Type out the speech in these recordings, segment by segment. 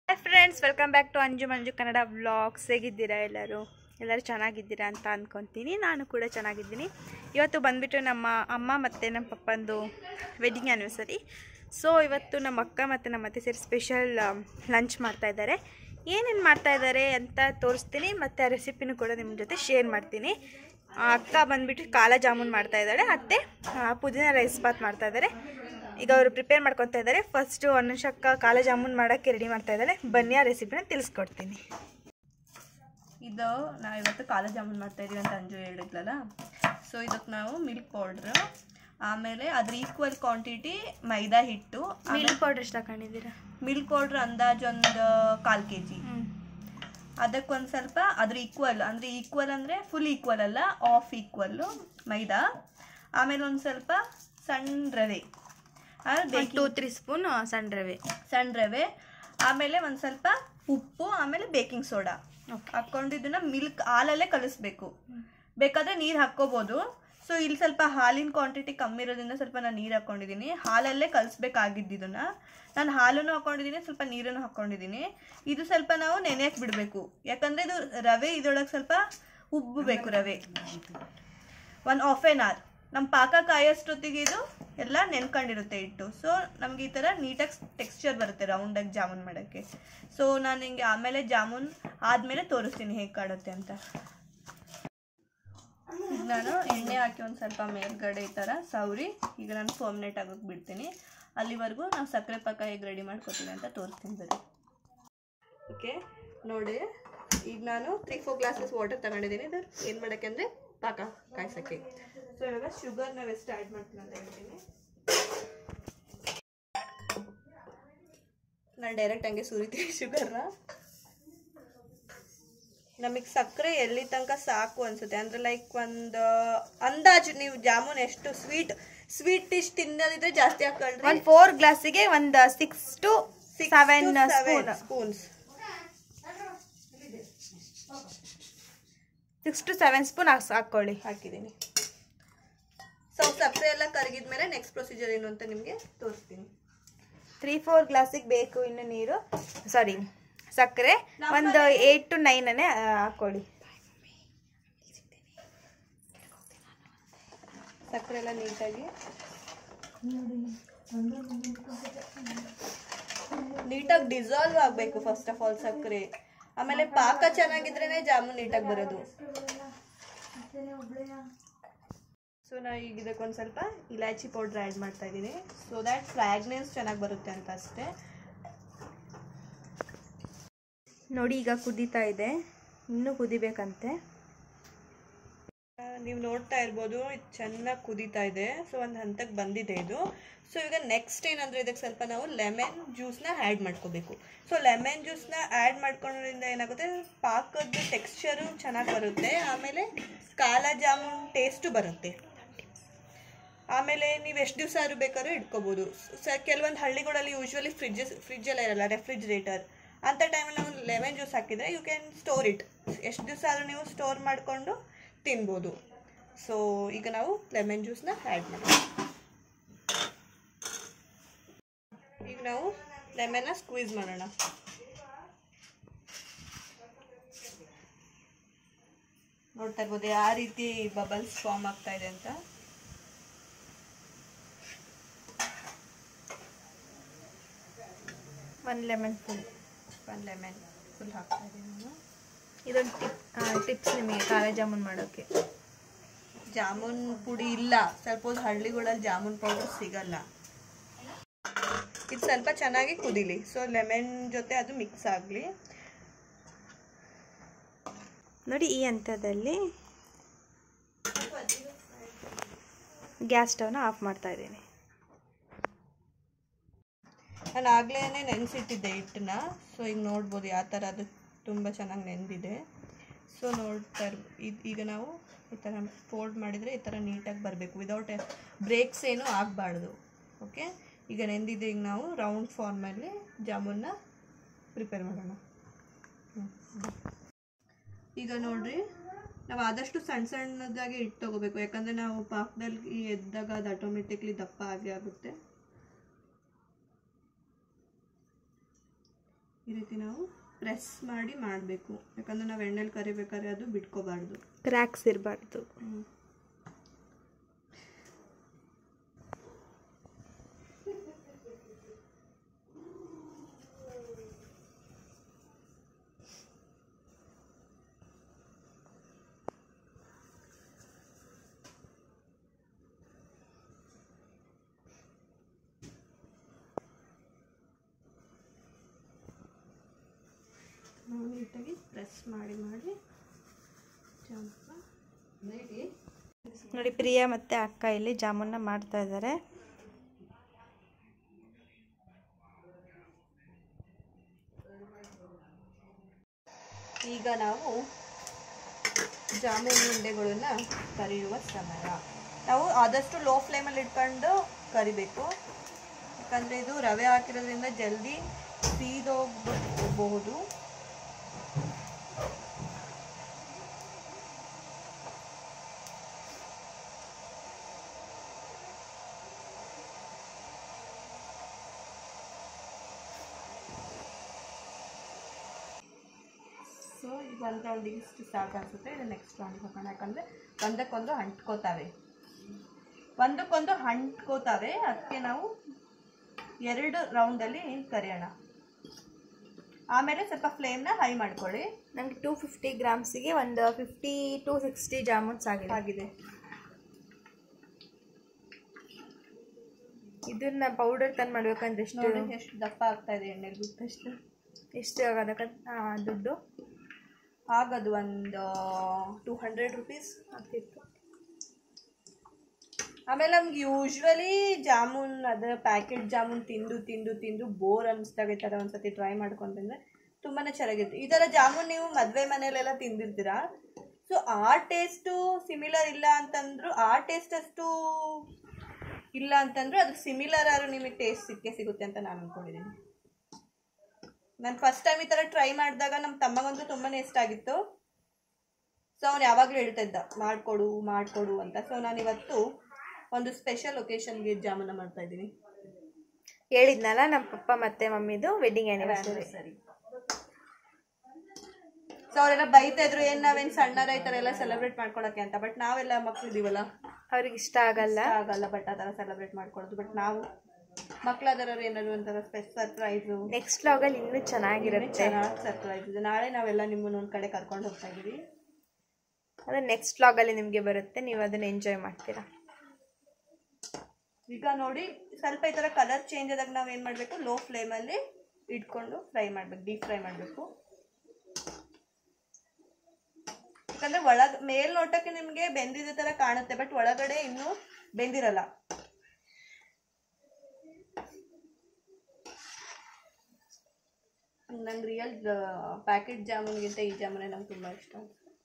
Hi friends welcome back to Anju Manju Kannada vlogs ಹೇಗಿದ್ದೀರಾ ಎಲ್ಲರೂ ಎಲ್ಲರೂ ಚೆನ್ನಾಗಿದ್ದೀರಾ ಅಂತ ಅಂದ್ಕೊತೀನಿ ನಾನು ಕೂಡ ಚೆನ್ನಾಗಿದ್ದೀನಿ ಇವತ್ತು ಬಂದುಬಿಟ್ಟು ನಮ್ಮ ಅಮ್ಮ ಮತ್ತು ನಮ್ಮ ಪಪ್ಪಂದು ವೆಡ್ಡಿಂಗ್ ಆ್ಯನಿವರ್ಸರಿ ಸೊ ಇವತ್ತು ನಮ್ಮ ಅಕ್ಕ ಮತ್ತು ನಮ್ಮ ಅತ್ತೆ ಸೇರಿ ಸ್ಪೆಷಲ್ ಲಂಚ್ ಮಾಡ್ತಾಯಿದ್ದಾರೆ ಏನೇನು ಮಾಡ್ತಾಯಿದ್ದಾರೆ ಅಂತ ತೋರಿಸ್ತೀನಿ ಮತ್ತು ಆ ರೆಸಿಪಿನೂ ಕೂಡ ನಿಮ್ಮ ಜೊತೆ ಶೇರ್ ಮಾಡ್ತೀನಿ ಆ ಅಕ್ಕ ಬಂದುಬಿಟ್ಟು ಕಾಲ ಜಾಮೂನ್ ಮಾಡ್ತಾ ಇದ್ದಾಳೆ ಅತ್ತೆ ಆ, ಪುದೀನ ರೈಸ್ ಬಾತ್ ಮಾಡ್ತಾ ಇದ್ದಾರೆ ಈಗ ಅವರು ಪ್ರಿಪೇರ್ ಮಾಡ್ಕೊತಾ ಇದ್ದಾರೆ ಫಸ್ಟು ಅನುಷಕ್ಕ ಕಾಲ ಜಾಮೂನ್ ಮಾಡೋಕ್ಕೆ ರೆಡಿ ಮಾಡ್ತಾ ಇದ್ದಾಳೆ ಬನ್ನಿ ಆ ರೆಸಿಪಿನ ತಿಳಿಸ್ಕೊಡ್ತೀನಿ ಇದು ನಾವು ಇವತ್ತು ಕಾಲ ಜಾಮೂನ್ ಮಾಡ್ತಾ ಇದೀವಿ ಅಂತ ಅಂಜು ಹೇಳಿದ್ಲಲ್ಲ ಸೊ ಇದಕ್ಕೆ ನಾವು ಮಿಲ್ಕ್ ಪೌಡ್ರು ಆಮೇಲೆ ಅದ್ರ ಈಕ್ವಲ್ ಕ್ವಾಂಟಿಟಿ ಮೈದಾ ಹಿಟ್ಟು ಮಿಲ್ಕ್ ಪೌಡರ್ ಎಷ್ಟು ಹಾಕೊಂಡಿದ್ದೀರಾ ಮಿಲ್ಕ್ ಪೌಡ್ರ್ ಅಂದಾಜು ಒಂದು ಕಾಲು ಕೆ ಜಿ ಹ್ಞೂ ಅದಕ್ಕೊಂದು ಸ್ವಲ್ಪ ಅದ್ರ ಈಕ್ವಲ್ ಅಂದರೆ ಈಕ್ವಲ್ ಅಂದರೆ ಫುಲ್ ಈಕ್ವಲ್ ಅಲ್ಲ ಆಫ್ ಈಕ್ವಲ್ಲು ಮೈದಾ ಆಮೇಲೆ ಒಂದು ಸ್ವಲ್ಪ ಸಣ್ಣ ರವೆ ಆಮೇಲೆ ಟೂ ಬೇಕಿಂಗ್ ತ್ರೀ ಸ್ಪೂನ್ ಸಣ್ಣ ರವೆ ಸಣ್ಣ ರವೆ ಆಮೇಲೆ ಒಂದು ಸ್ವಲ್ಪ ಉಪ್ಪು ಆಮೇಲೆ ಬೇಕಿಂಗ್ ಸೋಡಾ ಓಕೆ ಹಾಕೊಂಡು ಇದನ್ನ ಮಿಲ್ಕ್ ಹಾಲಲ್ಲೇ ಕಲಿಸ್ಬೇಕು ಬೇಕಾದ್ರೆ ನೀರು ಹಾಕ್ಕೋಬೋದು ಸೊ ಇಲ್ಲಿ ಸ್ವಲ್ಪ ಹಾಲಿನ ಕ್ವಾಂಟಿಟಿ ಕಮ್ಮಿ ಇರೋದ್ರಿಂದ ಸ್ವಲ್ಪ ನಾನು ನೀರು ಹಾಕ್ಕೊಂಡಿದ್ದೀನಿ ಹಾಲಲ್ಲೇ ಕಲಿಸ್ಬೇಕಾಗಿದ್ದು ಇದನ್ನ ನಾನು ಹಾಲನ್ನು ಹಾಕ್ಕೊಂಡಿದ್ದೀನಿ ಸ್ವಲ್ಪ ನೀರನ್ನು ಹಾಕ್ಕೊಂಡಿದ್ದೀನಿ ಇದು ಸ್ವಲ್ಪ ನಾವು ನೆನೆಯಕ್ಕೆ ಬಿಡಬೇಕು ಯಾಕಂದರೆ ಇದು ರವೆ ಇದರೊಳಗೆ ಸ್ವಲ್ಪ ಉಬ್ಬಬೇಕು ರವೆ ಒನ್ ಹಾಫ್ ಆನ್ ಅವರ್ ನಮ್ಮ ಪಾಕ ಕಾಯೋಷ್ಟೊತ್ತಿಗೆ ಇದು ಎಲ್ಲ ನೆನ್ಕೊಂಡಿರುತ್ತೆ ಇಟ್ಟು ಸೊ ನಮ್ಗೆ ಈ ಥರ ನೀಟಾಗಿ ಟೆಕ್ಸ್ಚರ್ ಬರುತ್ತೆ ರೌಂಡಾಗಿ ಜಾಮೂನ್ ಮಾಡೋಕ್ಕೆ ಸೊ ನಾನು ಹಿಂಗೆ ಆಮೇಲೆ ಜಾಮೂನ್ ಆದಮೇಲೆ ತೋರಿಸ್ತೀನಿ ಹೇಗೆ ಕಾಡುತ್ತೆ ಅಂತ ಈಗ ನಾನು ಎಣ್ಣೆ ಹಾಕಿ ಒಂದು ಸ್ವಲ್ಪ ಮೇಲ್ಗಡೆ ಈ ಥರ ಸೌರಿ ಈಗ ನಾನು ಫರ್ಮಿನೇಟ್ ಆಗೋಕೆ ಬಿಡ್ತೀನಿ ಅಲ್ಲಿವರೆಗೂ ನಾವು ಸಕ್ಕರೆ ಪಾಕ ಹೇಗೆ ರೆಡಿ ಮಾಡ್ಕೊತೀವಿ ಅಂತ ತೋರಿಸ್ತೀನಿ ಬರೀ ಓಕೆ ನೋಡಿ ಈಗ ನಾನು ತ್ರೀ ಫೋರ್ ಗ್ಲಾಸಸ್ ವಾಟರ್ ತಗೊಂಡಿದ್ದೀನಿ ಇದು ಏನು ಮಾಡೋಕ್ಕೆ ಅಂದರೆ ಪಾಕ ಕಾಯ್ಸೋಕ್ಕೆ ಸೊ ಇವಾಗ ಶುಗರ್ ನಾವು ಎಷ್ಟು ಆ್ಯಡ್ ಮಾಡ್ತೀನಿ ಅಂತ ಹೇಳ್ತೀನಿ ನಾನು ಡೈರೆಕ್ಟ್ ಹಂಗೆ ಸುರಿತೀನಿ ಶುಗರ್ನ ನಮಗೆ ಸಕ್ಕರೆ ಎಲ್ಲಿ ತನಕ ಸಾಕು ಅನ್ಸುತ್ತೆ ಅಂದ್ರೆ ಲೈಕ್ ಒಂದು ಅಂದಾಜು ನೀವು ಜಾಮೂನ್ ಎಷ್ಟು ಸ್ವೀಟ್ ಸ್ವೀಟ್ ಡಿಶ್ ತಿನ್ನೋದಿದ್ರೆ ಜಾಸ್ತಿ ಹಾಕೊಳ್ರಿ ಒಂದು ಫೋರ್ ಗ್ಲಾಸಿಗೆ ಒಂದು six to seven spoon spoons six to seven spoon ಹಾಕ್ಕೊಳ್ಳಿ ಹಾಕಿದ್ದೀನಿ ಸೊ ಸಕ್ಕರೆ ಎಲ್ಲ ಕರಗಿದ್ಮೇಲೆ ನೆಕ್ಸ್ಟ್ ಪ್ರೊಸೀಜರ್ ಏನು ಅಂತ ನಿಮಗೆ ತೋರಿಸ್ತೀನಿ ತ್ರೀ ಫೋರ್ ಗ್ಲಾಸಿಗೆ ಬೇಕು ಇನ್ನು ನೀರು ಸಾರಿ ಸಕ್ಕರೆ ಒಂದು ಏಯ್ಟ್ ಟು ನೈನನ್ನೇ ಹಾಕ್ಕೊಳ್ಳಿ ಸಕ್ಕರೆ ಎಲ್ಲ ನೀಟಾಗಿ ನೀಟಾಗಿ ಡಿಸಾಲ್ವ್ ಆಗಬೇಕು ಫಸ್ಟ್ ಆಫ್ ಆಲ್ ಸಕ್ಕರೆ ಆಮೇಲೆ ಪಾಕ ಚೆನ್ನಾಗಿದ್ರೇನೆ ಜಾಮೂನ್ ನೀಟಾಗಿ ಬರೋದು ಸೊ ನಾ ಈಗ ಇದಕ್ಕೊಂದು ಸ್ವಲ್ಪ ಇಲಾಚಿ ಪೌಡ್ರ್ ಆ್ಯಡ್ ಮಾಡ್ತಾ ಇದ್ದೀನಿ ಸೊ ದ್ಯಾಟ್ ಫ್ರಾಗ್ನೆನ್ಸ್ ಚೆನ್ನಾಗಿ ಬರುತ್ತೆ ಅಂತ ಅಷ್ಟೇ ನೋಡಿ ಈಗ ಕುದೀತಾ ಇದೆ ಇನ್ನೂ ಕುದಿಬೇಕಂತೆ ನೀವು ನೋಡ್ತಾ ಇರ್ಬೋದು ಇದು ಚೆನ್ನಾಗಿ ಕುದೀತಾ ಇದೆ ಸೊ ಒಂದು ಹಂತಕ್ಕೆ ಬಂದಿದೆ ಇದು ಸೊ ಈಗ ನೆಕ್ಸ್ಟ್ ಏನಂದ್ರೆ ಇದಕ್ಕೆ ಸ್ವಲ್ಪ ನಾವು ಲೆಮನ್ ಜ್ಯೂಸ್ನ ಆ್ಯಡ್ ಮಾಡ್ಕೋಬೇಕು ಸೊ ಲೆಮನ್ ಜ್ಯೂಸ್ನ ಆ್ಯಡ್ ಮಾಡ್ಕೊಳ್ಳೋದ್ರಿಂದ ಏನಾಗುತ್ತೆ ಪಾಕದ ಟೆಕ್ಸ್ಚರು ಚೆನ್ನಾಗಿ ಬರುತ್ತೆ ಆಮೇಲೆ ಕಾಲ ಜಾಮೂನ್ ಟೇಸ್ಟು ಬರುತ್ತೆ ಆಮೇಲೆ ನೀವು ಎಷ್ಟು ದಿವಸ ಆದ್ರೂ ಬೇಕಾದ್ರೂ ಇಟ್ಕೋಬೋದು ಸ ಕೆಲವೊಂದು ಹಳ್ಳಿಗಳಲ್ಲಿ ಯೂಶ್ವಲಿ ಫ್ರಿಡ್ಜಸ್ ಫ್ರಿಜ್ಜೆಲ್ಲ ಇರಲ್ಲ ರೆಫ್ರಿಜ್ರೇಟರ್ ಅಂಥ ಟೈಮಲ್ಲಿ ನಾವು ಲೆಮನ್ ಜ್ಯೂಸ್ ಹಾಕಿದರೆ ಯು ಕ್ಯಾನ್ ಸ್ಟೋರ್ ಇಟ್ ಎಷ್ಟು ದಿವಸ ಆದರೂ ನೀವು ಸ್ಟೋರ್ ಮಾಡಿಕೊಂಡು ತಿನ್ಬೋದು ಸೊ ಈಗ ನಾವು ಲೆಮನ್ ಜ್ಯೂಸ್ನ ಆ್ಯಡ್ ಮಾಡೋಣ ಈಗ ನಾವು ಲೆಮನ್ನ ಸ್ಕ್ವೀಸ್ ಮಾಡೋಣ ನೋಡ್ತಾ ಇರ್ಬೋದು ಯಾವ ರೀತಿ ಬಬಲ್ಸ್ ಫಾರ್ಮ್ ಆಗ್ತಾ ಇದೆ ಅಂತ ಒಂದು ಲೆಮನ್ ಫುಲ್ ಒಂದು ಲೆಮನ್ ಫುಲ್ ಹಾಕ್ತಾ ಇದ್ದೀನಿ ನಾನು ಇದೊಂದು ಟಿಪ್ ಟಿಪ್ಸ್ ನಿಮಗೆ ಖಾರ ಜಾಮೂನ್ ಮಾಡೋಕ್ಕೆ ಜಾಮೂನ್ ಪುಡಿ ಇಲ್ಲ ಸ್ವಲ್ಪ ಹಳ್ಳಿಗಳಲ್ಲಿ ಜಾಮೂನ್ ಪೌಡರ್ ಸಿಗಲ್ಲ ಇದು ಸ್ವಲ್ಪ ಚೆನ್ನಾಗಿ ಕುದಿಲಿ ಸೊ ಲೆಮನ್ ಜೊತೆ ಅದು ಮಿಕ್ಸ್ ಆಗಲಿ ನೋಡಿ ಈ ಹಂತದಲ್ಲಿ ಗ್ಯಾಸ್ ಸ್ಟವ್ನ ಆಫ್ ಮಾಡ್ತಾ ಇದ್ದೀನಿ ನಾನು ಆಗಲೇ ನೆನೆಸಿಟ್ಟಿದ್ದೆ ಹಿಟ್ಟನ್ನ ಸೊ ಈಗ ನೋಡ್ಬೋದು ಯಾವ ಥರ ಅದು ತುಂಬ ಚೆನ್ನಾಗಿ ನೆಂದಿದೆ ಸೊ ನೋಡ್ತಾ ಇರ್ ಇದ್- ಈಗ ನಾವು ಈ ಥರ ಫೋಲ್ಡ್ ಮಾಡಿದರೆ ಈ ಥರ ನೀಟಾಗಿ ಬರಬೇಕು ವಿದೌಟ್ ಬ್ರೇಕ್ಸ್ ಏನು ಆಗಬಾರ್ದು ಓಕೆ ಈಗ ನೆಂದಿದೆ ಈಗ ನಾವು ರೌಂಡ್ ಫಾರ್ಮಲ್ಲಿ ಜಾಮೂನ್ನ ಪ್ರಿಪೇರ್ ಮಾಡೋಣ ಹ್ಮ್. ಈಗ ನೋಡ್ರಿ ನಾವು ಆದಷ್ಟು ಸಣ್ಣ ಸಣ್ಣದಾಗಿ ಇಟ್ಟು ತಗೋಬೇಕು ಯಾಕಂದರೆ ನಾವು ಪಾಕದಲ್ಲಿ ಎದ್ದಾಗ ಅದು ಆಟೋಮೆಟಿಕ್ಲಿ ದಪ್ಪ ಆಗೇ ಆಗುತ್ತೆ ಈ ರೀತಿ ನಾವು ಪ್ರೆಸ್ ಮಾಡಿ ಮಾಡಬೇಕು ಯಾಕಂದ್ರೆ ನಾವು ಎಣ್ಣೆಲಿ ಕರಿಬೇಕಾದ್ರೆ ಅದು ಬಿಟ್ಕೋಬಾರ್ದು ಕ್ರ್ಯಾಕ್ಸ್ ಇರಬಾರ್ದು ನಾವು ನೀಟಾಗಿ ಪ್ರೆಸ್ ಮಾಡಿ ಮಾಡಿ ಚಮಚ ನೋಡಿ ಪ್ರಿಯಾ ಮತ್ತು ಅಕ್ಕ ಇಲ್ಲಿ ಜಾಮೂನ್ನ ಮಾಡ್ತಾ ಇದ್ದಾರೆ ಈಗ ನಾವು ಜಾಮೂನು ಉಂಡೆಗಳನ್ನ ಕರಿಯುವ ಸಮಯ ನಾವು ಆದಷ್ಟು ಲೋ ಫ್ಲೇಮಲ್ಲಿ ಇಟ್ಕೊಂಡು ಕರಿಬೇಕು ಯಾಕಂದರೆ ಇದು ರವೆ ಹಾಕಿರೋದ್ರಿಂದ ಜಲ್ದಿ ಸೀದೋಗ್ಬಹುದು ಸೊ ಈಗ ಒಂದು ರೌಂಡಿಗೆ ಇಷ್ಟು ಸಾಕು ಅನಿಸುತ್ತೆ ಇದು ನೆಕ್ಸ್ಟ್ ರೌಂಡ್ ಹೋಗೋಣ ಯಾಕಂದರೆ ಒಂದಕ್ಕೊಂದು ಅಂಟ್ಕೋತಾವೆ ಒಂದಕ್ಕೊಂದು ಅಂಟ್ಕೋತಾವೆ ಅದಕ್ಕೆ ನಾವು ಎರಡು ರೌಂಡಲ್ಲಿ ಕರಿಯೋಣ ಆಮೇಲೆ ಸ್ವಲ್ಪ ಫ್ಲೇಮ್ನ ಹೈ ಮಾಡ್ಕೊಳ್ಳಿ ನನಗೆ ಟೂ ಫಿಫ್ಟಿ ಗ್ರಾಮ್ಸಿಗೆ ಒಂದು ಫಿಫ್ಟಿ ಟು ಸಿಕ್ಸ್ಟಿ ಜಾಮೂನ್ಸ್ ಆಗಿದೆ ಆಗಿದೆ ಇದನ್ನ ಪೌಡರ್ ತಂದು ಮಾಡ್ಬೇಕಂದ್ರೆ ಎಷ್ಟು ನೋಡಿ ಎಷ್ಟು ದಪ್ಪ ಆಗ್ತಾ ಇದೆ ಎಣ್ಣೆಲಿ ಬಿಟ್ಟಷ್ಟು ಎಷ್ಟು ಆಗೋದಕ್ಕ ದುಡ್ಡು ಆಗದು ಒಂದು ಟೂ ಹಂಡ್ರೆಡ್ ರುಪೀಸ್ ಆಗ್ತಿತ್ತು ಆಮೇಲೆ ನಮ್ಗೆ ಯೂಶ್ವಲಿ ಜಾಮೂನ್ ಅದರ ಪ್ಯಾಕೆಟ್ ಜಾಮೂನ್ ತಿಂದು ತಿಂದು ತಿಂದು ಬೋರ್ ಅನಿಸ್ದಾಗ ಈ ಥರ ಒಂದ್ಸತಿ ಟ್ರೈ ಮಾಡ್ಕೊಂಡು ತಿಂದರೆ ತುಂಬಾ ಚೆನ್ನಾಗಿರುತ್ತೆ ಈ ಥರ ಜಾಮೂನ್ ನೀವು ಮದುವೆ ಮನೇಲೆಲ್ಲ ತಿಂದಿರ್ತೀರಾ ಸೊ ಆ ಟೇಸ್ಟು ಸಿಮಿಲರ್ ಇಲ್ಲ ಅಂತಂದ್ರು ಆ ಟೇಸ್ಟ್ ಅಷ್ಟು ಇಲ್ಲ ಅಂತಂದ್ರು ಅದ್ರ ಸಿಮಿಲರ್ ಆದ್ರೂ ನಿಮಗೆ ಟೇಸ್ಟ್ ಸಿಕ್ಕೇ ಸಿಗುತ್ತೆ ಅಂತ ನಾನು ಅನ್ಕೊಂಡಿದ್ದೀನಿ ನಾನು ಫಸ್ಟ್ ಟೈಮ್ ಈ ಥರ ಟ್ರೈ ಮಾಡಿದಾಗ ನಮ್ಮ ತಮ್ಮಗಂತೂ ತುಂಬಾ ಇಷ್ಟ ಆಗಿತ್ತು ಸೊ ಅವ್ನು ಯಾವಾಗಲೂ ಹೇಳ್ತಾ ಇದ್ದ ಮಾಡಿಕೊಡು ಮಾಡಿಕೊಡು ಅಂತ ಸೊ ನಾನು ಇವತ್ತು ಒಂದು ಸ್ಪೆಷಲ್ ಒಕೇಶನ್ಗೆ ಜಾಮೂನ ಮಾಡ್ತಾ ಇದ್ದೀನಿ ಹೇಳಿದ್ನಲ್ಲ ನಮ್ಮ ಪಪ್ಪ ಮತ್ತೆ ಮಮ್ಮಿದು ವೆಡ್ಡಿಂಗ್ ಆ್ಯನಿವರ್ಸರಿ ಸರಿ ಸೊ ಅವರೆಲ್ಲ ಬೈತಾ ಇದ್ರು ಏನ್ ನಾವೇನ್ ಸಣ್ಣರ ಈ ಥರ ಎಲ್ಲ ಸೆಲೆಬ್ರೇಟ್ ಮಾಡ್ಕೊಳಕ್ಕೆ ಅಂತ ಬಟ್ ನಾವೆಲ್ಲ ಮಕ್ಳು ಇದೀವಲ್ಲ ಅವ್ರಿಗೆ ಇಷ್ಟ ಆಗಲ್ಲ ಆಗಲ್ಲ ಬಟ್ ಆ ಥರ ಸೆಲೆಬ್ರೇಟ್ ಮಾಡ್ಕೊಳ್ಳೋದು ಬಟ್ ನಾವು ಮಕ್ಳಾದರವ್ರು ಏನಾದ್ರು ಒಂಥರ ಸ್ಪೆಷಲ್ ಸರ್ಪ್ರೈಸು ನೆಕ್ಸ್ಟ್ ವ್ಲಾಗಲ್ಲಿ ಇನ್ನೂ ಚೆನ್ನಾಗಿರುತ್ತೆ ಚೆನ್ನಾಗಿ ಸರ್ಪ್ರೈಸ್ ಇದೆ ನಾಳೆ ನಾವೆಲ್ಲ ನಿಮ್ಮನ್ನ ಒಂದ್ ಕಡೆ ಕರ್ಕೊಂಡು ಹೋಗ್ತಾ ಇದೀವಿ ಅದು ನೆಕ್ಸ್ಟ್ ವ್ಲಾಗಲ್ಲಿ ನಿಮಗೆ ಬರುತ್ತೆ ನೀವು ಅದನ್ನ ಎಂಜಾಯ್ ಮಾಡ್ತೀರಾ ಈಗ ನೋಡಿ ಸ್ವಲ್ಪ ಈ ಥರ ಕಲರ್ ಚೇಂಜ್ ಆದಾಗ ನಾವು ಏನು ಮಾಡಬೇಕು ಲೋ ಫ್ಲೇಮಲ್ಲಿ ಇಟ್ಕೊಂಡು ಫ್ರೈ ಮಾಡ್ಬೇಕು ಡೀಪ್ ಫ್ರೈ ಮಾಡಬೇಕು ಯಾಕಂದ್ರೆ ಒಳಗ್ ಮೇಲ್ನೋಟಕ್ಕೆ ನಿಮಗೆ ಬೆಂದಿದ ಥರ ಕಾಣುತ್ತೆ ಬಟ್ ಒಳಗಡೆ ಇನ್ನೂ ಬೆಂದಿರಲ್ಲ ನಂಗೆ ರಿಯಲ್ ಪ್ಯಾಕೆಟ್ ಜಾಮೂನ್ಗಿಂತ ಈ ಜಾಮೂನೇ ನಂಗೆ ತುಂಬ ಇಷ್ಟ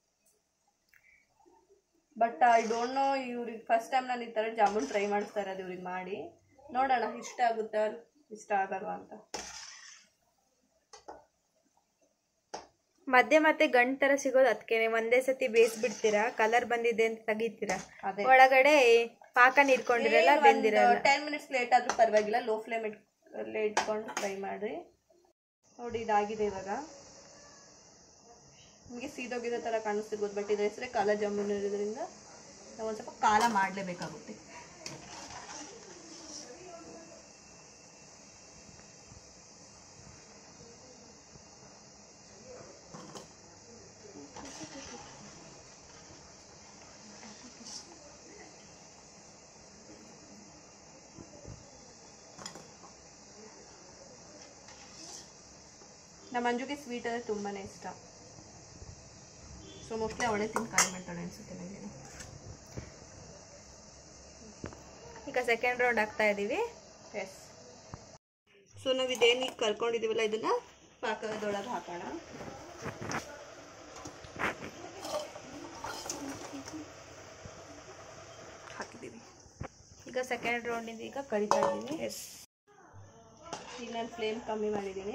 ಬಟ್ ಐ ಡೋಂಟ್ ನೋ ಇವ್ರಿಗೆ ಫಸ್ಟ್ ಟೈಮ್ ನಾನು ಈ ಥರ ಜಾಮೂನ್ ಟ್ರೈ ಮಾಡಿಸ್ತಾ ಇರೋದು ಇವ್ರಿಗೆ ಮಾಡಿ ನೋಡೋಣ ಇಷ್ಟ ಆಗುತ್ತಾ ಇಷ್ಟ ಆಗಲ್ವಾ ಅಂತ ಮಧ್ಯೆ ಮತ್ತೆ ಗಂಟ್ ತರ ಸಿಗೋದು ಅದಕ್ಕೆ ಒಂದೇ ಸತಿ ಬೇಯಿಸ್ಬಿಡ್ತೀರಾ ಕಲರ್ ಬಂದಿದೆ ಅಂತ ತೆಗಿತೀರಾ ಅದೇ ಒಳಗಡೆ ಪಾಕ ನೀರ್ಕೊಂಡಿರಲ್ಲ ಬೆಂದಿರಲ್ಲ ಟೆನ್ ಮಿನಿಟ್ಸ್ ಲೇಟ್ ಆದ್ರೂ ಪರವಾಗಿಲ್ಲ ಲೋ ಫ್ಲೇಮ್ ಇಟ್ ಇಟ್ಕೊಂಡು ಫ್ರೈ ಮಾಡಿ ನೋಡಿ ಇದಾಗಿದೆ ಇವಾಗ ನಿಮಗೆ ಸೀದೋಗಿರೋ ಥರ ಕಾಣಿಸ್ತಿರ್ಬೋದು ಬಟ್ ಇದ್ರ ಹೆಸರೇ ಕಾಲ ಜಾಮೂನ್ ಇರೋದ್ರಿಂದ ನಾವು ಒಂದು ಸ್ವಲ್ಪ ಕಾಲ ಮಾಡಲೇಬೇಕಾಗುತ್ತೆ ನಮ್ಮ ಮಂಜುಗೆ ಸ್ವೀಟ್ ಅಂದರೆ ತುಂಬಾ ಇಷ್ಟ ಸೊ ಮೋಸ್ಟ್ಲಿ ಅವಳೇ ತಿಂದು ಕಾಯಿ ಮಾಡ್ತಾಳೆ ಅನ್ಸುತ್ತೆ ನನಗೆ ಈಗ ಸೆಕೆಂಡ್ ರೌಂಡ್ ಆಗ್ತಾ ಇದೀವಿ ಎಸ್ ಸೊ ನಾವು ಇದೇನು ಈಗ ಕರ್ಕೊಂಡಿದ್ದೀವಲ್ಲ ಇದನ್ನ ಪಾಕದೊಳಗೆ ಹಾಕೋಣ ಹಾಕಿದ್ದೀವಿ ಈಗ ಸೆಕೆಂಡ್ ರೌಂಡ್ ಈಗ ಕರಿತಾ ಇದೀವಿ ಎಸ್ ಈಗ ನಾನು ಫ್ಲೇಮ್ ಕಮ್ಮಿ ಮಾಡಿದ್ದೀನಿ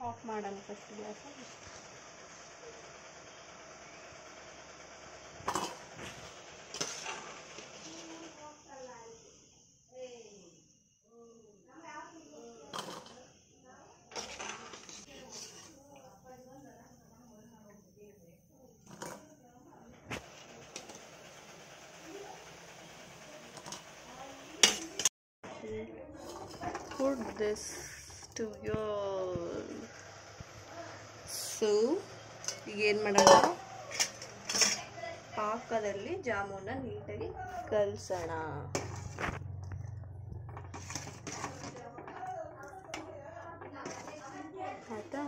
ಆಫ್ ಮಾಡೋಣ first gas put this to your so ಈಗ ಏನು ಮಾಡೋಣ ಪಾಕದಲ್ಲಿ ಜಾಮೂನ ನೀಟಾಗಿ ಕಲಸೋಣ ಆಯ್ತಾ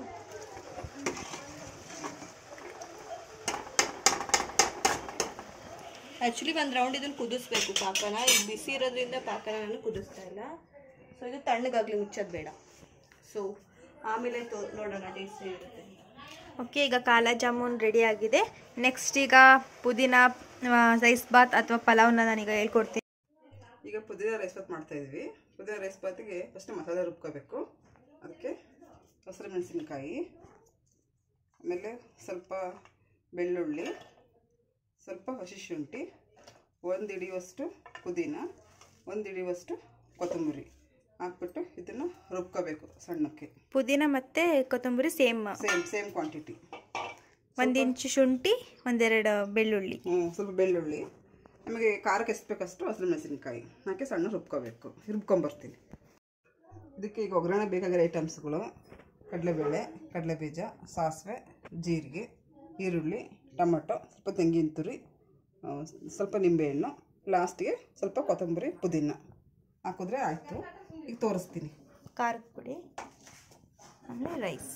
ಆ್ಯಕ್ಚುಲಿ ಒಂದು ರೌಂಡ್ ಇದನ್ನು ಕುದಿಸ್ಬೇಕು ಪಾಕನ ಈಗ ಬಿಸಿ ಇರೋದ್ರಿಂದ ಪಾಕನ ನಾನು ಕುದಿಸ್ತಾ ಇಲ್ಲ ಸೊ ಇದು ತಣ್ಣಗಾಗ್ಲಿ ಮುಚ್ಚೋದು ಬೇಡ ಸೊ ಆಮೇಲೆ ತೋ ನೋಡೋಣ ಟೇಸ್ಟ್ ಇರುತ್ತೆ ಓಕೆ ಈಗ ಕಾಲಾ ಜಾಮೂನ್ ರೆಡಿ ಆಗಿದೆ ನೆಕ್ಸ್ಟ್ ಈಗ ಪುದೀನ ರೈಸ್ ಬಾತ್ ಅಥವಾ ಪಲಾವ್ನ ನಾನೀಗ ಹೇಳ್ಕೊಡ್ತೀನಿ ಈಗ ಪುದೀನ ರೈಸ್ ಬಾತ್ ಮಾಡ್ತಾ ಇದ್ವಿ ಪುದೀನ ರೈಸ್ ಬಾತಿಗೆ ಫಸ್ಟ್ ಮಸಾಲೆ ರುಬ್ಕೋಬೇಕು ಅದಕ್ಕೆ ಹಸಿರು ಮೆಣಸಿನ್ಕಾಯಿ ಆಮೇಲೆ ಸ್ವಲ್ಪ ಬೆಳ್ಳುಳ್ಳಿ ಸ್ವಲ್ಪ ಹಸಿ ಶುಂಠಿ ಒಂದು ಹಿಡಿಯುವಷ್ಟು ಪುದೀನ ಒಂದು ಹಿಡಿಯುವಷ್ಟು ಕೊತ್ತಂಬರಿ ಹಾಕ್ಬಿಟ್ಟು ಇದನ್ನು ರುಬ್ಕೋಬೇಕು ಸಣ್ಣಕ್ಕೆ ಪುದೀನ ಮತ್ತು ಕೊತ್ತಂಬರಿ ಸೇಮ್ ಸೇಮ್ ಸೇಮ್ ಕ್ವಾಂಟಿಟಿ ಒಂದು ಇಂಚು ಶುಂಠಿ ಒಂದೆರಡು ಬೆಳ್ಳುಳ್ಳಿ ಹ್ಞೂ ಸ್ವಲ್ಪ ಬೆಳ್ಳುಳ್ಳಿ ನಮಗೆ ಖಾರಕ್ಕೆ ಎಷ್ಟು ಬೇಕಷ್ಟು ಹಸಿರು ಮೆಣಸಿನ್ಕಾಯಿ ಹಾಕಿ ಸಣ್ಣ ರುಬ್ಕೋಬೇಕು ರುಬ್ಕೊಂಬರ್ತೀನಿ ಇದಕ್ಕೆ ಈಗ ಒಗ್ಗರಣೆ ಬೇಕಾಗಿರೋ ಐಟಮ್ಸ್ಗಳು ಕಡಲೆಬೇಳೆ ಕಡಲೆಬೀಜ ಸಾಸಿವೆ ಜೀರಿಗೆ ಈರುಳ್ಳಿ ಟೊಮಟೊ ಸ್ವಲ್ಪ ತೆಂಗಿನ ತುರಿ ಆ, ಸ್ವಲ್ಪ ನಿಂಬೆಹಣ್ಣು ಲಾಸ್ಟಿಗೆ ಸ್ವಲ್ಪ ಕೊತ್ತಂಬರಿ ಪುದೀನ ಹಾಕಿದ್ರೆ ಆಯಿತು ಈಗ ತೋರಿಸ್ತೀನಿ ಖಾರದ ಪುಡಿ ಆಮೇಲೆ ರೈಸ್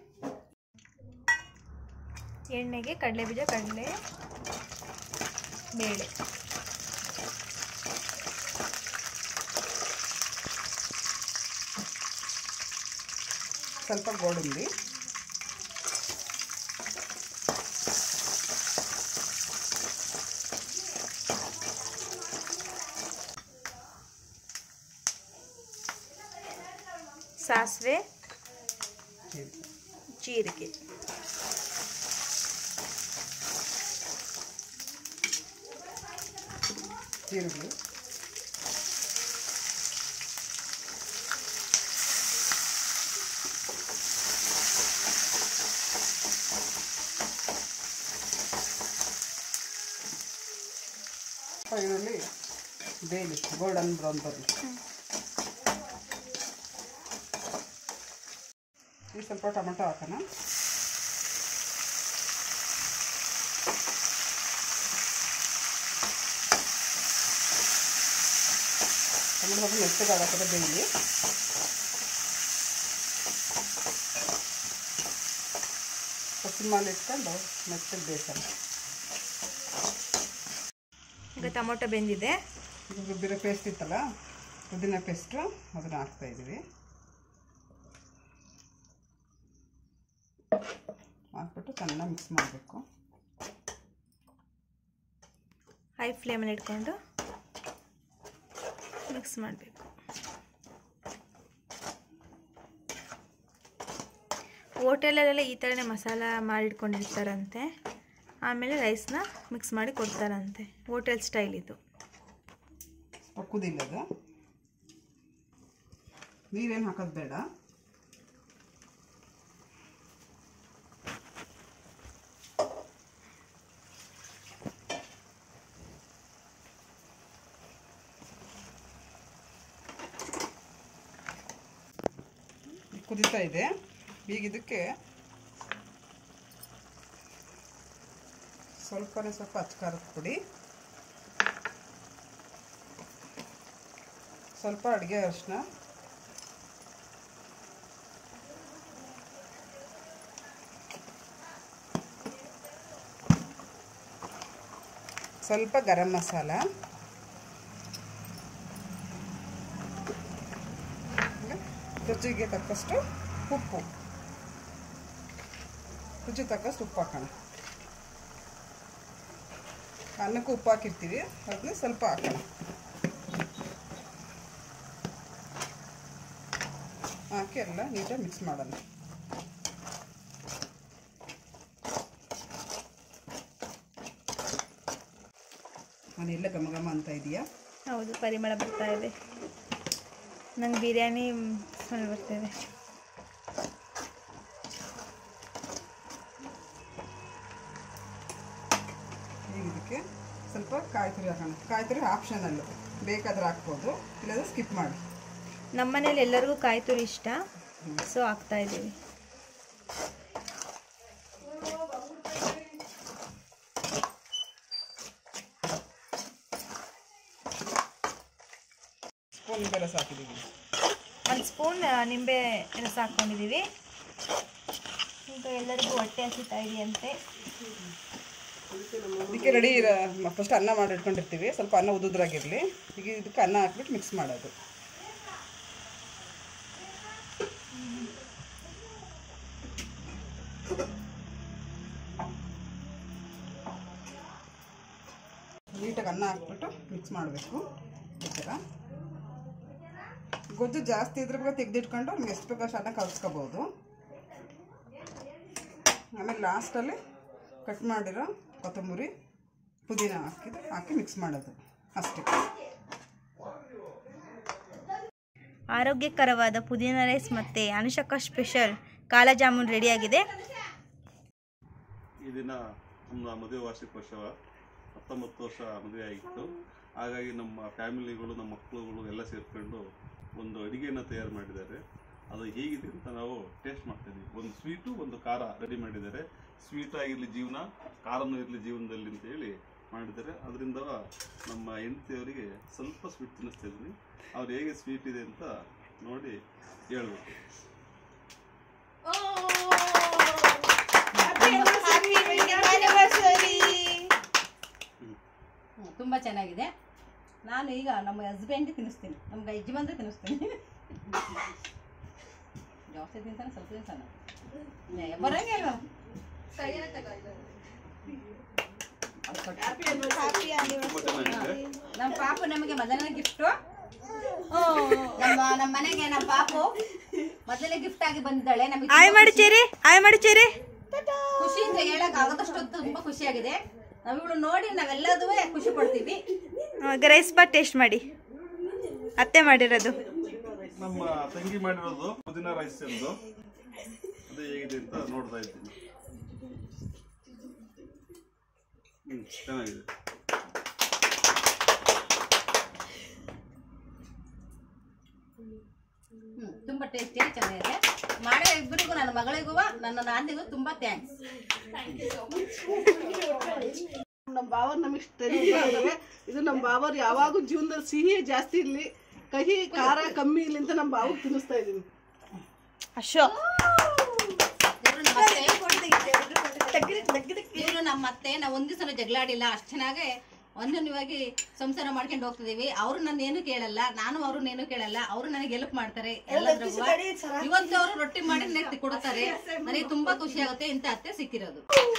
ಎಣ್ಣೆಗೆ ಕಡಲೆಬೀಜ ಕಡಲೆ ಬೇಳೆ ಸ್ವಲ್ಪ ಗೋಡಂಬಿ ಸಾಸಿವೆ ಜೀರಿಗೆ. ಜೀರಿಗೆ ಈರುಳ್ಳಿ ಈರುಳ್ಳಿ ಬೇಲಿ ಗೋಲ್ಡನ್ ಬ್ರೌನ್ ಬರಲಿ ಈಗ ಸ್ವಲ್ಪ ಟೊಮೆಟೊ ಹಾಕೋಣ ಟೊಮೆಟೊ ಸ್ವಲ್ಪ ಮೆತ್ತಗಾಗತ್ತದೆ ಬೇಲಿ ಮೇಲೆ ಇಟ್ಕೊಂಡು ಮೆತ್ತಗೆ ಬೇಯಿಸೋಣ ಈಗ ಟೊಮೊಟೊ ಬೆಂದಿದೆ ಇದು ರುಬ್ಬಿರೋ ಪೇಸ್ಟ್ ಇತ್ತಲ್ಲ ಪುದೀನ ಪೇಸ್ಟು ಅದನ್ನು ಹಾಕ್ತಾ ಇದ್ದೀವಿ ಹಾಕ್ಬಿಟ್ಟು ಚೆನ್ನಾಗಿ ಮಿಕ್ಸ್ ಮಾಡಬೇಕು ಹೈ ಫ್ಲೇಮಲ್ಲಿ ಇಟ್ಕೊಂಡು ಮಿಕ್ಸ್ ಮಾಡಬೇಕು ಹೋಟೆಲಲ್ಲೆಲ್ಲ ಈ ಥರನೇ ಮಸಾಲ ಮಾಡಿಟ್ಕೊಂಡಿರ್ತಾರಂತೆ ಆಮೇಲೆ ರೈಸ್ನ ಮಿಕ್ಸ್ ಮಾಡಿ ಕೊಡ್ತಾರಂತೆ ಹೋಟೆಲ್ ಸ್ಟೈಲ್ ಇದು ಸ್ವಲ್ಪ ಕುದಿಲ್ಲದು ನೀರೇನು ಹಾಕೋದು ಬೇಡ ಕುದೀತಾ ಇದೆ ಈಗ ಇದಕ್ಕೆ ಸ್ವಲ್ಪನೇ ಸ್ವಲ್ಪ ಅಚ್ಕಾರದ ಪುಡಿ ಸ್ವಲ್ಪ ಅಡುಗೆ ಅರಿಶಿನ ಸ್ವಲ್ಪ ಗರಂ ಮಸಾಲ ಆಮೇಲೆ ರುಚಿಗೆ ತಕ್ಕಷ್ಟು ಉಪ್ಪು ರುಚಿ ತಕ್ಕಷ್ಟು ಉಪ್ಪು ಹಾಕೋಣ ಅನ್ನಕ್ಕೂ ಉಪ್ಪು ಹಾಕಿರ್ತೀವಿ ಅದನ್ನ ಸ್ವಲ್ಪ ಹಾಕೋಣ ಹಾಕಿ ಎಲ್ಲ ನೀಟಾಗಿ ಮಿಕ್ಸ್ ಮಾಡೋಣ ಅದೆಲ್ಲ ಘಮ ಘಮ ಅಂತ ಇದೆಯಾ ಹೌದು ಪರಿಮಳ ಬರ್ತಾ ಇದೆ ನಂಗೆ ಬಿರಿಯಾನಿ ಸ್ಮೆಲ್ ಬರ್ತಾ ಇದೆ ಈಗ ಇದಕ್ಕೆ ಸ್ವಲ್ಪ ಕಾಯಿ ತುರಿ ಹಾಕೋಣ ಕಾಯಿ ತುರಿ ಆಪ್ಷನಲ್ಲು ಬೇಕಾದ್ರೆ ಹಾಕ್ಬೋದು ಇಲ್ಲಾಂದ್ರೆ ಸ್ಕಿಪ್ ಮಾಡಿ ನಮ್ಮ ಮನೇಲಿ ಎಲ್ಲರಿಗೂ ಕಾಯಿ ತುರಿ ಇಷ್ಟ ಸೊ ಹಾಕ್ತಾ ಇದ್ದೀವಿ ಸ್ಪೂನ್ ರಸ ಹಾಕಿದ್ದೀವಿ ಒಂದು ಸ್ಪೂನ್ ನಿಂಬೆ ರಸ ಹಾಕ್ಕೊಂಡಿದ್ದೀವಿ ಈಗ ಎಲ್ಲರಿಗೂ ಹೊಟ್ಟೆ ಹಸಿತಾ ಇದೆಯಂತೆ ಇದಕ್ಕೆ ರೆಡಿ ಫಸ್ಟ್ ಅನ್ನ ಮಾಡಿ ಇಟ್ಕೊಂಡಿರ್ತೀವಿ ಸ್ವಲ್ಪ ಅನ್ನ ಉದುದ್ರಾಗಿರಲಿ ಈಗ ಇದಕ್ಕೆ ಅನ್ನ ಹಾಕ್ಬಿಟ್ಟು ಮಿಕ್ಸ್ ಮಾಡೋದು ನೀಟಾಗಿ ಅನ್ನ ಹಾಕ್ಬಿಟ್ಟು ಮಿಕ್ಸ್ ಮಾಡಬೇಕು ಈ ಥರ ಗೊಜ್ಜು ಜಾಸ್ತಿ ಇದ್ರ ಬಗ್ಗೆ ತೆಗೆದಿಟ್ಕೊಂಡು ನಿಮ್ಗೆ ಎಷ್ಟು ಬೇಕಷ್ಟು ಅನ್ನ ಕಲ್ಸ್ಕೋಬೋದು ಆಮೇಲೆ ಲಾಸ್ಟಲ್ಲಿ ಕಟ್ ಮಾಡಿರೋ ಕೊತ್ತಂಬರಿ ಪುದೀನ ಹಾಕಿದ್ರೆ ಹಾಕಿ ಮಿಕ್ಸ್ ಮಾಡೋದು ಅಷ್ಟೇ ಆರೋಗ್ಯಕರವಾದ ಪುದೀನ ರೈಸ್ ಮತ್ತು ಅನುಷಕ ಸ್ಪೆಷಲ್ ಕಾಲ ಜಾಮೂನ್ ರೆಡಿಯಾಗಿದೆ ಈ ದಿನ ನಮ್ಮ ಮದುವೆ ವಾರ್ಷಿಕೋತ್ಸವ ಹತ್ತೊಂಬತ್ತು ವರ್ಷ ಮದುವೆ ಆಗಿತ್ತು ಹಾಗಾಗಿ ನಮ್ಮ ಫ್ಯಾಮಿಲಿಗಳು ನಮ್ಮ ಮಕ್ಕಳುಗಳು ಎಲ್ಲ ಸೇರಿಕೊಂಡು ಒಂದು ಅಡಿಗೆಯನ್ನು ತಯಾರು ಮಾಡಿದ್ದಾರೆ ಅದು ಹೇಗಿದೆ ಅಂತ ನಾವು ಟೇಸ್ಟ್ ಮಾಡ್ತಿದ್ವಿ ಒಂದು ಸ್ವೀಟು ಒಂದು ಖಾರ ರೆಡಿ ಮಾಡಿದ್ದಾರೆ ಸ್ವೀಟ್ ಆಗಿರಲಿ ಜೀವನ ಖಾರನೂ ಇರಲಿ ಜೀವನದಲ್ಲಿ ಅಂತ ಹೇಳಿ ಮಾಡಿದ್ದಾರೆ ಅದರಿಂದ ನಮ್ಮ ಹೆಂಡತಿಯವರಿಗೆ ಸ್ವಲ್ಪ ಸ್ವೀಟ್ ತಿನ್ನಿಸ್ತಾ ಇದ್ದೀನಿ ಅವ್ರು ಹೇಗೆ ಸ್ವೀಟ್ ಇದೆ ಅಂತ ನೋಡಿ ಹೇಳ್ಬೇಕು ಹ್ಮ್, ತುಂಬ ಚೆನ್ನಾಗಿದೆ ನಾನು ಈಗ ನಮ್ಮ ಹಸ್ಬೆಂಡ್ಗೆ ತಿನ್ನಿಸ್ತೀನಿ ನಮ್ಮ ಯಜಮಾನ್ರಿಗೆ ತಿನ್ನಿಸ್ತೀನಿ ಜಾಸ್ತಿ ತಿಂತಾನೆ ಸ್ವಲ್ಪ ತಿಂತಾನೆ ಏ, ಬರಂಗೆ ಅಲ್ವಾ ತುಂಬ ಚೆನ್ನಾಗಿದೆ ನಮ್ಮ ಪಾಪು ನಮಗೆ ಮೊದಲನೇ ಗಿಫ್ಟು ನಮ್ಮ ನಮ್ಮ ಮನೆಗೆ ನಮ್ಮ ಪಾಪು ಮೊದಲನೇ ಗಿಫ್ಟ್ ಆಗಿ ಬಂದಿದ್ದಾಳೆ ನಮಗೆ ಆಯ್ ಮಾಡಿ ಚೇರಿ ಆಯ್ ಮಾಡಿ ಚೇರಿ ಖುಷಿಯಿಂದ ಹೇಳಕ್ ಆಗದಷ್ಟು ತುಂಬಾ ಖುಷಿಯಾಗಿದೆ ನಾವು ಇವಳು ನೋಡಿ ನಾವೆಲ್ಲದೂ ಖುಷಿ ಪಡ್ತೀವಿ ಈಗ ರೈಸ್ ಬಾತ್ ಟೇಸ್ಟ್ ಮಾಡಿ ಅತ್ತೆ ಮಾಡಿರೋದು ನಮ್ಮ ತಂಗಿ ಮಾಡಿರೋದು ಪುದೀನ ರೈಸ್ ಎಂದು ಅದು ಹೇಗಿದೆ ಅಂತ ನೋಡ್ತಾ ಇದ್ದೀನಿ ಹ್ಮ್ ಚೆನ್ನಾಗಿದೆ ಹ್ಮ್, ತುಂಬಾ ಟೇಸ್ಟಿಯಾಗಿ ಚೆನ್ನಾಗಿದೆ ಮಾಡೋ ಇಬ್ಬರಿಗೂ ನನ್ನ ಮಗಳಿಗೂ ನನ್ನ ನಾದಿಗೂ ತುಂಬಾ ಥ್ಯಾಂಕ್ಸ್ ನಮ್ಮ ಬಾವರ್ ನಮಗೆ ಇಷ್ಟ ಇದ್ದಾವೆ. ಇದು ನಮ್ಮ ಬಾವರ್ ಯಾವಾಗೂ ಜೀವನದಲ್ಲಿ ಸಿಹಿ ಜಾಸ್ತಿ ಇರ್ಲಿ ಕಹಿ ಖಾರ ಕಮ್ಮಿ ಇರ್ಲಿ ಅಂತ ನಮ್ಮ ಬಾವು ತಿನ್ನಿಸ್ತಾ ಇದೀನಿ ಅಶೋ ಇವರು ನಮ್ಮ ಅತ್ತೆ ನಾವು ಒಂದ್ ದಿವಸ ಜಗಳಾಡಿಲ್ಲ ಅಷ್ಟ್ ಚೆನ್ನಾಗಿ ಅನ್ಯೋನ್ಯವಾಗಿ ಸಂಸಾರ ಮಾಡ್ಕೊಂಡು ಹೋಗ್ತಿದೀವಿ ಅವ್ರು ನನ್ನ ಏನು ಕೇಳಲ್ಲ ನಾನು ಅವ್ರನ್ನ ಏನು ಕೇಳಲ್ಲ ಅವ್ರು ನನಗೆ ಹೆಲ್ಪ್ ಮಾಡ್ತಾರೆ ಎಲ್ಲದ್ರಾಗೂ ಇವತ್ತು ಅವರು ರೊಟ್ಟಿ ಮಾಡಿ ನನಗೆ ಕೊಡ್ತಾರೆ ನನಗೆ ತುಂಬಾ ಖುಷಿ ಆಗುತ್ತೆ ಇಂಥ ಅತ್ತೆ ಸಿಕ್ಕಿರೋದು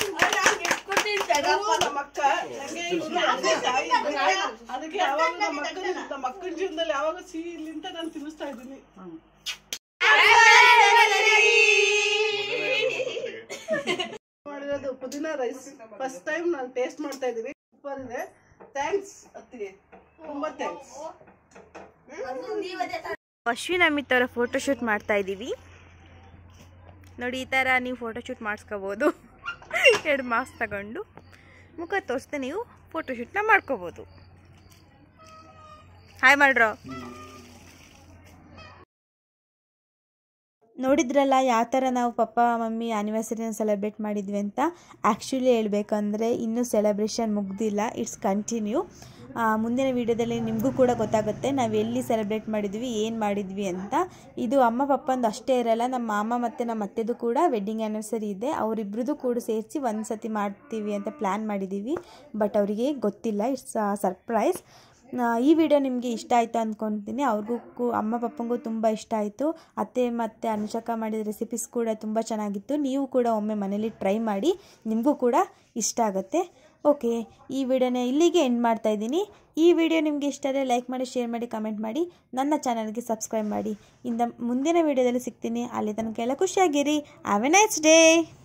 ನಮ್ಮ ಅಕ್ಕ ನಂಗೆ ಇವ್ರು ಅದೇ ತಾಯಿ ಇದ್ದಾರೆ. ಅದಕ್ಕೆ ಯಾವಾಗ ನಮ್ಮ ಅಕ್ಕನ ನಮ್ಮ ಅಕ್ಕನ ಜೀವನದಲ್ಲಿ ಯಾವಾಗ ಸಿಹಿ ಇರ್ಲಿ ಅಂತ ನಾನು ತಿನ್ನಿಸ್ತಾ ಇದ್ದೀನಿ ಮಾಡಿರೋದು ಪುದೀನ ರೈಸ್ ಫಸ್ಟ್ ಟೈಮ್ ನಾನು ಟೇಸ್ಟ್ ಮಾಡ್ತಾ ಇದ್ದೀನಿ ಸೂಪರ್ ಇದೆ ಥ್ಯಾಂಕ್ಸ್ ಅತ್ತಿಗೆ ತುಂಬಾ ಥ್ಯಾಂಕ್ಸ್ ಅಶ್ವಿನ್ ಅಮಿತ್ ಅವರ ಫೋಟೋಶೂಟ್ ಮಾಡ್ತಾ ಇದ್ದೀವಿ ನೋಡಿ ಈ ಥರ ನೀವು ಫೋಟೋಶೂಟ್ ಮಾಡಿಸ್ಕೋಬೋದು ಎರಡು ಮಾರ್ಕ್ಸ್ ತಗೊಂಡು ಮುಖ ತೋರಿಸ್ದೆ ನೀವು ಫೋಟೋಶೂಟ್ನ ಮಾಡ್ಕೋಬೋದು ಹಾಯ್ ಮಾಡ್ರೋ ನೋಡಿದ್ರಲ್ಲ ಯಾವ ಥರ ನಾವು ಪಪ್ಪ ಮಮ್ಮಿ ಆ್ಯನಿವರ್ಸರಿನ ಸೆಲೆಬ್ರೇಟ್ ಮಾಡಿದ್ವಿ ಅಂತ ಆ್ಯಕ್ಚುಲಿ ಹೇಳ್ಬೇಕಂದ್ರೆ ಇನ್ನೂ ಸೆಲೆಬ್ರೇಷನ್ ಮುಗ್ದಿಲ್ಲ ಇಟ್ಸ್ ಕಂಟಿನ್ಯೂ ಮುಂದಿನ ವೀಡಿಯೋದಲ್ಲಿ ನಿಮಗೂ ಕೂಡ ಗೊತ್ತಾಗುತ್ತೆ ನಾವು ಎಲ್ಲಿ ಸೆಲೆಬ್ರೇಟ್ ಮಾಡಿದ್ವಿ ಏನು ಮಾಡಿದ್ವಿ ಅಂತ ಇದು ಅಮ್ಮ ಪಪ್ಪಂದು ಅಷ್ಟೇ ಇರಲ್ಲ ನಮ್ಮ ಮಾಮ ಮತ್ತು ನಮ್ಮ ಅತ್ತೆದು ಕೂಡ ವೆಡ್ಡಿಂಗ್ ಆ್ಯನಿವರ್ಸರಿ ಇದೆ ಅವರಿಬ್ರದ್ದು ಕೂಡ ಸೇರಿಸಿ ಒಂದು ಸತಿ ಮಾಡ್ತೀವಿ ಅಂತ ಪ್ಲ್ಯಾನ್ ಮಾಡಿದ್ದೀವಿ ಬಟ್ ಅವರಿಗೆ ಗೊತ್ತಿಲ್ಲ ಇಟ್ಸ್ ಸರ್ಪ್ರೈಸ್ ಈ ವಿಡಿಯೋ ನಿಮಗೆ ಇಷ್ಟ ಆಯಿತು ಅಂದ್ಕೊತೀನಿ ಅವ್ರಿಗೂ ಕೂ ಅಮ್ಮ ಪಪ್ಪಂಗೂ ತುಂಬ ಇಷ್ಟ ಆಯಿತು ಅತ್ತೆ ಮತ್ತು ಅನುಷಕ ಮಾಡಿದ ರೆಸಿಪೀಸ್ ಕೂಡ ತುಂಬ ಚೆನ್ನಾಗಿತ್ತು ನೀವು ಕೂಡ ಒಮ್ಮೆ ಮನೇಲಿ ಟ್ರೈ ಮಾಡಿ ನಿಮಗೂ ಕೂಡ ಇಷ್ಟ ಆಗುತ್ತೆ ಓಕೆ ಈ ವಿಡಿಯೋನ ಇಲ್ಲಿಗೆ ಎಂಡ್ ಮಾಡ್ತಾ ಇದ್ದೀನಿ ಈ ವಿಡಿಯೋ ನಿಮಗೆ ಇಷ್ಟ ಆದರೆ ಲೈಕ್ ಮಾಡಿ ಶೇರ್ ಮಾಡಿ ಕಮೆಂಟ್ ಮಾಡಿ ನನ್ನ ಚಾನಲ್ಗೆ ಸಬ್ಸ್ಕ್ರೈಬ್ ಮಾಡಿ ಇಂದ ಮುಂದಿನ ವಿಡಿಯೋದಲ್ಲಿ ಸಿಗ್ತೀನಿ ಅಲ್ಲಿ ತನಕ ಎಲ್ಲ ಖುಷಿಯಾಗಿರಿ ಹ್ಯಾವ್ ಎ ನೈಸ್ ಡೇ